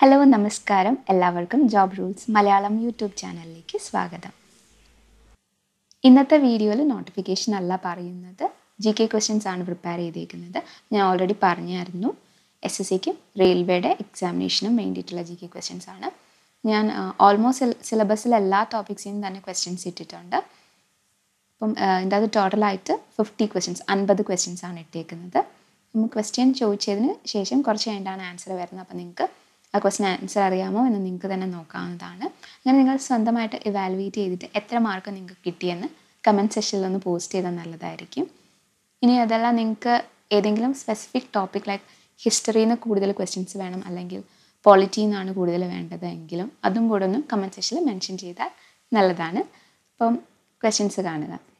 hello നമസ്കാരം എല്ലാവർക്കും job rules Malayalam YouTube ചാനലിലേക്ക് സ്വാഗതം ഇന്നത്തെ വീഡിയോയിൽ നോട്ടിഫിക്കേഷൻ അല്ല പറയുന്നത് ജി കെ ക്വസ്റ്റ്യൻസ് ആണ് പ്രിപ്പയർ ചെയ്തേക്കുന്നത് ഞാൻ ഓൾറെഡി പറഞ്ഞായിരുന്നു എസ് എസ് സിക്കും റെയിൽവേയുടെ എക്സാമിനേഷനും വേണ്ടിയിട്ടുള്ള ജി കെ ക്വസ്റ്റ്യൻസ് ആണ് ഞാൻ ഓൾമോസ്റ്റ് സിലബസിൽ എല്ലാ ടോപ്പിക്സിനും തന്നെ ക്വസ്റ്റ്യൻസ് ഇട്ടിട്ടുണ്ട് അപ്പം ഇതിൻ്റെ അത് ടോട്ടലായിട്ട് ഫിഫ്റ്റി ക്വസ്റ്റ്യൻസ് അൻപത് ക്വസ്റ്റ്യൻസ് ആണ് ഇട്ടേക്കുന്നത് അപ്പം ക്വസ്റ്റ്യൻ ചോദിച്ചതിന് ശേഷം കുറച്ച് കഴിഞ്ഞിട്ടാണ് ആൻസർ വരുന്നത് അപ്പം നിങ്ങൾക്ക് ആ ക്വസ്റ്റ്യൻ ആൻസർ അറിയാമോ എന്ന് നിങ്ങൾക്ക് തന്നെ നോക്കാവുന്നതാണ് അങ്ങനെ നിങ്ങൾ സ്വന്തമായിട്ട് ഇവാലുവേറ്റ് ചെയ്തിട്ട് എത്ര മാർക്ക് നിങ്ങൾക്ക് കിട്ടിയെന്ന് കമൻറ്റ് സെക്ഷനിൽ ഒന്ന് പോസ്റ്റ് ചെയ്താൽ നല്ലതായിരിക്കും ഇനി അതല്ല നിങ്ങൾക്ക് ഏതെങ്കിലും സ്പെസിഫിക് ടോപ്പിക് ലൈക്ക് ഹിസ്റ്ററിയിൽ നിന്ന് കൂടുതൽ ക്വസ്റ്റ്യൻസ് വേണം അല്ലെങ്കിൽ പോളിറ്റിയിൽ നിന്നാണ് കൂടുതൽ വേണ്ടത് എങ്കിലും അതും കൂടെ ഒന്ന് കമൻറ്റ് സെക്ഷനിൽ മെൻഷൻ ചെയ്താൽ നല്ലതാണ് അപ്പം ക്വസ്റ്റ്യൻസ് കാണുക